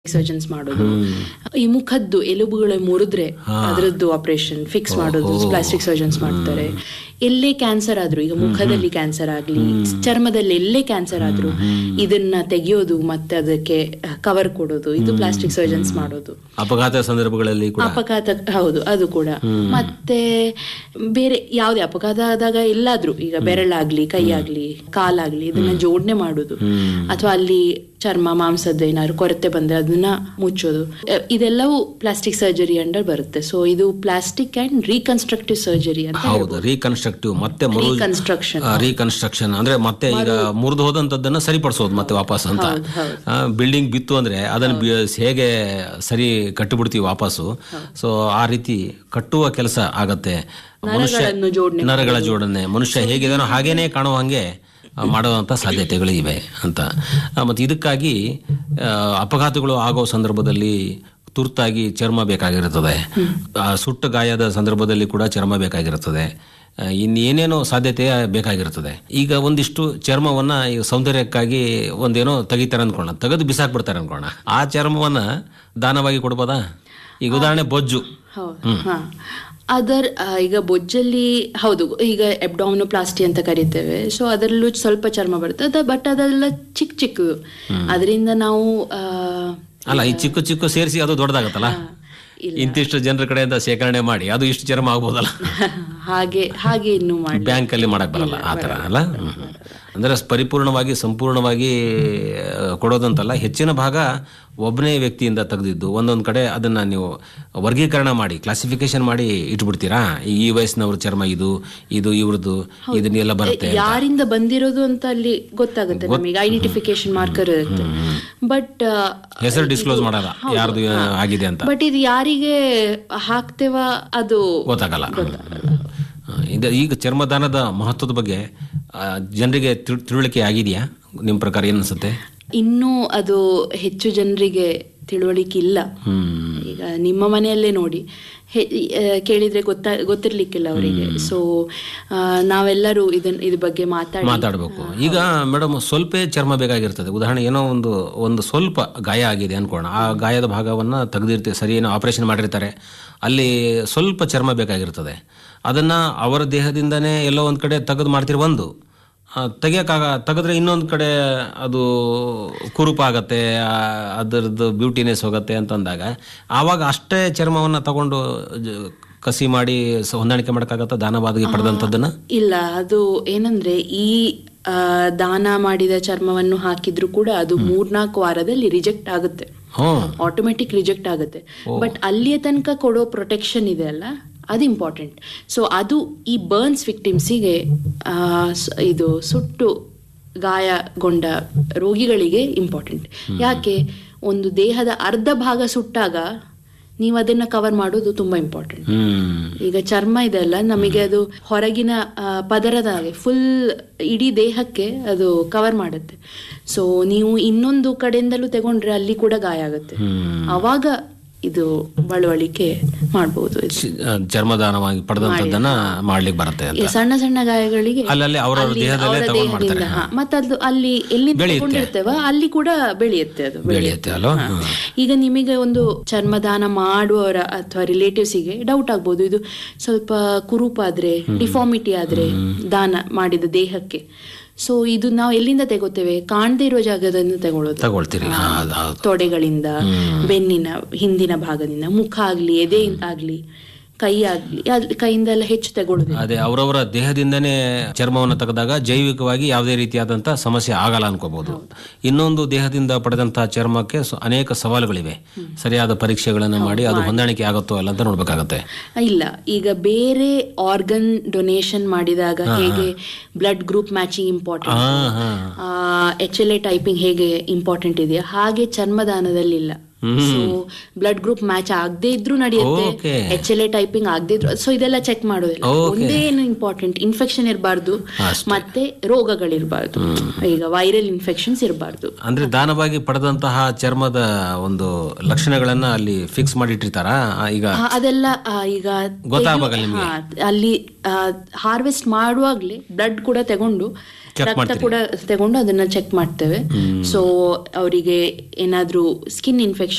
Surgeons ಮಾಡೋದು ಈ ಮುಖದ್ದು ಎಲುಬುಗಳು ಮುರಿದ್ರೆ ಅದರದ್ದು ಆಪರೇಷನ್ ಫಿಕ್ಸ್ ಮಾಡೋದು ಪ್ಲಾಸ್ಟಿಕ್ ಸರ್ಜನ್ಸ್ ಮಾಡ್ತಾರೆ ಎಲ್ಲೇ ಕ್ಯಾನ್ಸರ್ ಆದ್ರೂ ಈಗ ಮುಖದಲ್ಲಿ ಕ್ಯಾನ್ಸರ್ ಆಗ್ಲಿ ಚರ್ಮದಲ್ಲಿ ಎಲ್ಲೇ ಕ್ಯಾನ್ಸರ್ ಆದ್ರೂ ಇದನ್ನ ತೆಗೆಯೋದು ಮತ್ತೆ ಅದಕ್ಕೆ ಕವರ್ ಕೊಡೋದು ಇದು ಪ್ಲಾಸ್ಟಿಕ್ ಸರ್ಜನ್ಸ್ ಮಾಡೋದು ಅಪಘಾತ ಸಂದರ್ಭಗಳಲ್ಲಿ ಕೂಡ ಅಪಘಾತ ಹೌದು ಅದು ಕೂಡ ಮತ್ತೆ ಬೇರೆ ಯಾವುದೇ ಅಪಘಾತ ಆದಾಗ ಎಲ್ಲಾದ್ರೂ ಈಗ ಬೆರಳಾಗ್ಲಿ ಕೈ ಆಗ್ಲಿ ಕಾಲಾಗ್ಲಿ ಇದನ್ನ ಜೋಡಣೆ ಮಾಡೋದು ಅಥವಾ ಅಲ್ಲಿ ಚರ್ಮ ಮಾಂಸದ ಏನಾದ್ರು ಕೊರತೆ ಬಂದ್ರೆ ಅದನ್ನ ಮುಚ್ಚೋದು ಅ, ಇದೆಲ್ಲವೂ ಪ್ಲಾಸ್ಟಿಕ್ ಸರ್ಜರಿ ಅಂಡರ್ ಬರುತ್ತೆ ಸೊ ಇದು ಪ್ಲಾಸ್ಟಿಕ್ ಅಂಡ್ ರೀಕನ್ಸ್ಟ್ರಕ್ಟಿವ್ ಸರ್ಜರಿ ಅಂತ ಹೌದು ರೀಕನ್ಸ್ಟ್ರಕ್ಟಿವ್ ಮತ್ತೆ ಮರು ರೀಕನ್ಸ್ಟ್ರಕ್ಷನ್ ರೀಕನ್ಸ್ಟ್ರಕ್ಷನ್ ಅಂದ್ರೆ ಮತ್ತೆ ಈಗ ಮುರಿದು ಹೋದಂತದ್ದನ್ನ ಸರಿಪಡಿಸೋದು ಮತ್ತೆ ವಾಪಸ್ ಅಂತ ಬಿಲ್ಡಿಂಗ್ ಬಿತ್ತು ಅಂದ್ರೆ ಅದನ್ನ ಬಿ- ಹೇಗೆ ಸರಿ ಕಟ್ಟಿಬಿಡ್ತೀವಿ ವಾಪಸ್ಸು ಸೊ ಆ ರೀತಿ ಕಟ್ಟುವ ಕೆಲಸ ಆಗತ್ತೆ ಮನುಷ್ಯ ನರಗಳನ್ನು ಜೋಡಣೆ ನರಗಳ ಜೋಡಣೆ ಮನುಷ್ಯ ಹೇಗಿದಾನೋ ಹಾಗೇನೆ ಕಾಣುವ ಹಂಗೆ ಆ, ಮಾಡುವಂತ ಸಾಧ್ಯತೆಗಳು ಇವೆ ಅಂತ ಆ, ಮತ್ತೆ ಇದಕ್ಕಾಗಿ ಆ, ಅಪಘಾತಗಳು ಆಗೋ ಸಂದರ್ಭದಲ್ಲಿ ತುರ್ತಾಗಿ ಚರ್ಮ ಬೇಕಾಗಿರುತ್ತದೆ ಆ, ಸುಟ್ಟ ಗಾಯದ ಸಂದರ್ಭದಲ್ಲಿ ಕೂಡ ಚರ್ಮ ಬೇಕಾಗಿರುತ್ತದೆ ಆ, ಇನ್ನೇನೇನೋ ಸಾಧ್ಯತೆ ಬೇಕಾಗಿರುತ್ತದೆ ಈಗ ಒಂದಿಷ್ಟು ಚರ್ಮವನ್ನ ಈಗ ಸೌಂದರ್ಯಕ್ಕಾಗಿ ಒಂದೇನೋ ತೆಗಿತಾರೆ ಅನ್ಕೋಣ ತೆಗೆದು ಬಿಸಾಕ್ಬಿಡ್ತಾರೆ ಅನ್ಕೋಣ ಆ ಚರ್ಮವನ್ನ ದಾನವಾಗಿ ಕೊಡ್ಬೋದಾ ಈಗ ಉದಾಹರಣೆ ಬೊಜ್ಜು ಹೌದು ಹಾ ಅದರ್ ಆ, ಈಗ ಬೊಜ್ಜಲ್ಲಿ ಹೌದು ಈಗ ಎಬ್ಡಾಮಿನೋಪ್ಲಾಸ್ಟಿ ಅಂತ ಕರಿತೇವೆ ಸೊ ಅದರಲ್ಲೂ ಸ್ವಲ್ಪ ಚರ್ಮ ಬರುತ್ತೆ ಅದ ಬಟ್ ಅದೆಲ್ಲ ಚಿಕ್ಕ ಚಿಕ್ಕದು ಅದರಿಂದ ನಾವು ಆ, ಅಲ್ಲ ಈ ಚಿಕ್ಕ ಚಿಕ್ಕ ಸೇರಿಸಿ ಅದು ದೊಡ್ಡದಾಗತ್ತಲ್ಲ ಇಂತಿಷ್ಟು ಜನರ ಕಡೆಯಿಂದ ಶೇಖರಣೆ ಮಾಡಿ ಅದು ಇಷ್ಟು ಚರ್ಮ ಆಗ್ಬೋದಲ್ಲ ಹಾಗೆ ಹಾಗೆ ಇನ್ನು ಮಾಡಿ ಬ್ಯಾಂಕ್ ಅಲ್ಲಿ ಮಾಡಕ್ ಬರಲ್ಲ ಆ ತರ ಅಲ್ಲ ಹ್ಮ್. ಅಂದ್ರೆ ಪರಿಪೂರ್ಣವಾಗಿ ಸಂಪೂರ್ಣವಾಗಿ ಆ, ಕೊಡೋದಂತಲ್ಲ ಹೆಚ್ಚಿನ ಭಾಗ ಒಬ್ಬನೇ ವ್ಯಕ್ತಿಯಿಂದ ತೆಗೆದಿದ್ದು ಒಂದೊಂದ್ ಕಡೆ ಅದನ್ನ ನೀವು ವರ್ಗೀಕರಣ ಮಾಡಿ ಕ್ಲಾಸಿಫಿಕೇಶನ್ ಮಾಡಿ ಇಟ್ಬಿಡ್ತೀರಾ ಈ ಈ ವಯಸ್ಸಿನವ್ರ ಚರ್ಮ ಇದು ಇದು ಇವ್ರದ್ದು ಇದನ್ನೆಲ್ಲ ಬರುತ್ತೆ ಯಾರಿಂದ ಬಂದಿರೋದು ಅಂತ ಅಲ್ಲಿ ಗೊತ್ತಾಗುತ್ತೆ ನಮಗೆ ಐಡೆಂಟಿಫಿಕೇಶನ್ ಮಾರ್ಕರ್ ಇರುತ್ತೆ ಬಟ್ ಹೆಸರು ಡಿಸ್ಕ್ಲೋಸ್ ಮಾಡಲ್ಲ ಯಾರ್ದು ಆಗಿದೆ ಅಂತ ಬಟ್ ಇದು ಯಾರಿಗೆ ಹಾಕ್ತೇವ ಅದು ಗೊತ್ತಾಗಲ್ಲ ಆ, ಇದು ಈಗ ಚರ್ಮದಾನದ ಮಹತ್ವದ ಬಗ್ಗೆ ಆ, ಜನರಿಗೆ ತಿಳ್- ತಿಳುವಳಿಕೆ ಆಗಿದೆಯಾ ನಿಮ್ಮ ಪ್ರಕಾರ ಏನು ಅನ್ಸುತ್ತೆ ಇನ್ನೂ ಅದು ಹೆಚ್ಚು ಜನರಿಗೆ ತಿಳುವಳಿಕೆ ಇಲ್ಲ ಹ್ಮ್ ಈಗ ನಿಮ್ಮ ಮನೆಯಲ್ಲೇ ನೋಡಿ ಹೆ- ಆ, ಕೇಳಿದ್ರೆ ಗೊತ್ತಾ ಗೊತ್ತಿರ್ಲಿಕ್ಕಿಲ್ಲ ಅವರಿಗೆ ಸೊ ನಾವೆಲ್ಲರೂ ಇದನ್ ಇದ್ರ ಬಗ್ಗೆ ಮಾತಾಡಿ ಮಾತಾಡಬೇಕು ಈಗ ಮೇಡಮ್ ಸ್ವಲ್ಪ ಚರ್ಮ ಬೇಕಾಗಿರ್ತದೆ ಉದಾಹರಣೆ ಏನೋ ಒಂದು ಒಂದು ಸ್ವಲ್ಪ ಗಾಯ ಆಗಿದೆ ಅನ್ಕೋಣ ಆ ಗಾಯದ ಭಾಗವನ್ನ ತೆಗೆದಿರ್ತೀವಿ ಸರಿ ಏನೋ ಆಪರೇಷನ್ ಮಾಡಿರ್ತಾರೆ ಅಲ್ಲಿ ಸ್ವಲ್ಪ ಚರ್ಮ ಬೇಕಾಗಿರ್ತದೆ ಅದನ್ನ ಅವರ ದೇಹದಿಂದನೇ ಎಲ್ಲೋ ಒಂದ್ ಕಡೆ ತೆಗೆದು ಮಾಡ್ತಿರೋ ಒಂದು ತೆಗಿಯೋಕ್ಕಾಗ ತೆಗೆದ್ರೆ ಇನ್ನೊಂದು ಕಡೆ ಅದು ಕುರುಪ ಆಗತ್ತೆ ಆ, ಅದರದ್ದು ಬ್ಯೂಟಿನೆಸ್ ಹೋಗುತ್ತೆ ಅಂತಂದಾಗ ಆವಾಗ ಅಷ್ಟೇ ಚರ್ಮವನ್ನ ತಗೊಂಡು ಜ- ಕಸಿ ಮಾಡಿ ಸ- ಹೊಂದಾಣಿಕೆ ಮಾಡೋಕ್ಕಾಗತ್ತ ದಾನವಾದಗಿ ಪಡೆದಂಥದ್ದನ್ನ ಇಲ್ಲ ಅದು ಏನಂದ್ರೆ ಈ ಆ, ದಾನ ಮಾಡಿದ ಚರ್ಮವನ್ನು ಹಾಕಿದ್ರು ಕೂಡ ಅದು ಮೂರ್ನಾಲ್ಕು ವಾರದಲ್ಲಿ ರಿಜೆಕ್ಟ್ ಆಗುತ್ತೆ ಹ್ಞೂ ಆಟೋಮೆಟಿಕ್ ರಿಜೆಕ್ಟ್ ಆಗುತ್ತೆ ಬಟ್ ಅಲ್ಲಿಯ ತನಕ ಕೊಡೋ ಪ್ರೊಟೆಕ್ಷನ್ ಇದೆ ಅಲ್ಲ ಅದು ಇಂಪಾರ್ಟೆಂಟ್ ಸೊ ಅದು ಈ ಬರ್ನ್ಸ್ ವಿಕ್ಟಿಮ್ಸಿಗೆ ಇದು ಸುಟ್ಟು ಗಾಯಗೊಂಡ ರೋಗಿಗಳಿಗೆ ಇಂಪಾರ್ಟೆಂಟ್ ಯಾಕೆ ಒಂದು ದೇಹದ ಅರ್ಧ ಭಾಗ ಸುಟ್ಟಾಗ ನೀವು ಅದನ್ನ ಕವರ್ ಮಾಡೋದು ತುಂಬಾ ಇಂಪಾರ್ಟೆಂಟ್ ಹ್ಮ್ ಈಗ ಚರ್ಮ ಇದೆಲ್ಲ ನಮಗೆ ಅದು ಹೊರಗಿನ ಆ, ಪದರದ ಹಾಗೆ ಫುಲ್ ಇಡೀ ದೇಹಕ್ಕೆ ಅದು ಕವರ್ ಮಾಡುತ್ತೆ ಸೊ ನೀವು ಇನ್ನೊಂದು ಕಡೆಯಿಂದಲೂ ತಗೊಂಡ್ರೆ ಅಲ್ಲಿ ಕೂಡ ಗಾಯ ಆಗುತ್ತೆ ಅವಾಗ ಇದು ಬಳವಳಿಕೆ ಮಾಡ್ಬೋದು ಇದು. ಚ- ಚರ್ಮದಾನವಾಗಿ ಪಡೆದಂಥದ್ದನ್ನ ಮಾಡ್ಲಿಕ್ಕೆ ಬರುತ್ತೆ ಈ ಅಂತ ಸಣ್ಣ ಸಣ್ಣ ಗಾಯಗಳಿಗೆ ಅಲ್ಲಲ್ಲಿ ಅವ್ರವ್ರ ಅಲ್ಲಿ ದೇಹದಲ್ಲೇ ಅವರ ತಗೊಂಡ್ ಮಾಡ್ತಾರೆ ದೇಹದಿಂದ, ಹಾ, ಮತ್ತೆ ಅದು ಅಲ್ಲಿ ಎಲ್ಲಿ ಬೆಳೆಯುತ್ತೆ. ತಗೊಂಡಿರ್ತೇವ ಅಲ್ಲಿ ಕೂಡ ಬೆಳೆಯುತ್ತೆ ಅದು ಬೆಳೆಯುತ್ತೆ ಅಲ್ವಾ ಹಾ. ಈಗ ನಿಮಗೆ ಒಂದು ಚರ್ಮದಾನ ಮಾಡುವವರ ಅಥವಾ ರಿಲೇಟಿವ್ಸಿಗೆ ಡೌಟ್ ಆಗ್ಬೋದು ಇದು ಸ್ವಲ್ಪ ಕುರುಪಾದ್ರೆ ಡಿಫಾರ್ಮಿಟಿ ಆದ್ರೆ ದಾನ ಮಾಡಿದ ದೇಹಕ್ಕೆ ಸೊ ಇದು ನಾವು ಎಲ್ಲಿಂದ ತೆಗೋತೇವೆ ಕಾಣದೇ ಇರುವ ಜಾಗದಿಂದ ತಗೊಳ್ಳೋದು ತಗೊಳ್ತೀರಿ ಹಾ, ಅದು ಹೌದು. ತೊಡೆಗಳಿಂದ ಬೆನ್ನಿನ ಹಿಂದಿನ ಭಾಗದಿಂದ ಮುಖ ಆಗ್ಲಿ ಎದೆ ಆಗ್ಲಿ ಕೈ ಆಗ್ಲಿ ಅದ್- ಕೈಯಿಂದ ಎಲ್ಲ ಹೆಚ್ಚು ತಗೊಳ್ಳೋದು ಅದೇ ಅವರವರ ದೇಹದಿಂದನೇ ಚರ್ಮವನ್ನು ತೆಗೆದಾಗ ಜೈವಿಕವಾಗಿ ಯಾವುದೇ ರೀತಿಯಾದಂಥ ಸಮಸ್ಯೆ ಆಗಲ್ಲ ಅನ್ಕೋಬಹುದು ಇನ್ನೊಂದು ದೇಹದಿಂದ ಪಡೆದಂತಹ ಚರ್ಮಕ್ಕೆ ಸ- ಅನೇಕ ಸವಾಲುಗಳಿವೆ ಸರಿಯಾದ ಪರೀಕ್ಷೆಗಳನ್ನು ಮಾಡಿ ಅದು ಹೊಂದಾಣಿಕೆ ಆಗುತ್ತೋ ಅಲ್ಲ ಅಂತ ನೋಡ್ಬೇಕಾಗತ್ತೆ ಇಲ್ಲ ಈಗ ಬೇರೆ ಆರ್ಗನ್ ಡೊನೇಷನ್ ಮಾಡಿದಾಗ ಹೇಗೆ ಬ್ಲಡ್ ಗ್ರೂಪ್ ಮ್ಯಾಚಿಂಗ್ ಇಂಪಾರ್ಟೆಂಟ್ ಹಾ ಹಾ ಎಚ್ ಎಲ್ ಎ ಟೈಪಿಂಗ್ ಹೇಗೆ ಇಂಪಾರ್ಟೆಂಟ್ ಇದೆಯಾ ಹಾಗೆ ಚರ್ಮದಾನದಲ್ಲಿ ಇಲ್ಲ ಸೊ ಬ್ಲಡ್ ಗ್ರೂಪ್ ಮ್ಯಾಚ್ ಆಗದೆ ಇದ್ರೂ ನಡೆಯುತ್ತೆ Okay. H L A typing ಆಗದೆ ಇದ್ರು ಸೊ ಇದೆಲ್ಲ ಚೆಕ್ ಮಾಡೋದಿಲ್ಲ ಒಂದೇ ಏನು ಇಂಪಾರ್ಟೆಂಟ್ ಇನ್ಫೆಕ್ಷನ್ ಇರಬಾರ್ದು ಮತ್ತೆ ರೋಗಗಳಿರಬಾರ್ದು ಈಗ ವೈರಲ್ ಇನ್ಫೆಕ್ಷನ್ಸ್ ಇರಬಾರ್ದು ಅಂದ್ರೆ ದಾನವಾಗಿ ಪಡೆದಂತಹ ಚರ್ಮದ ಒಂದು ಲಕ್ಷಣಗಳನ್ನ ಅಲ್ಲಿ ಫಿಕ್ಸ್ ಮಾಡಿಟ್ಟಿರ್ತಾರ ಈಗ ಅದೆಲ್ಲ ಆ, ಈಗ ಗೊತ್ತಾಗ್ಬೇಕಲ್ಲ ತೆಗ್ಯು- ಹಾ, ಅಲ್ಲಿ ಹಾರ್ವೆಸ್ಟ್ ಮಾಡುವಾಗ್ಲೇ ಬ್ಲಡ್ ಕೂಡ ತಗೊಂಡು ರಕ್ತ ಕೂಡ ತಗೊಂಡು ಅದನ್ನ ಚೆಕ್ ಮಾಡ್ತೇವೆ ಸೊ ಅವರಿಗೆ ಏನಾದ್ರೂ ಸ್ಕಿನ್ ಇನ್ಫೆಕ್ಷನ್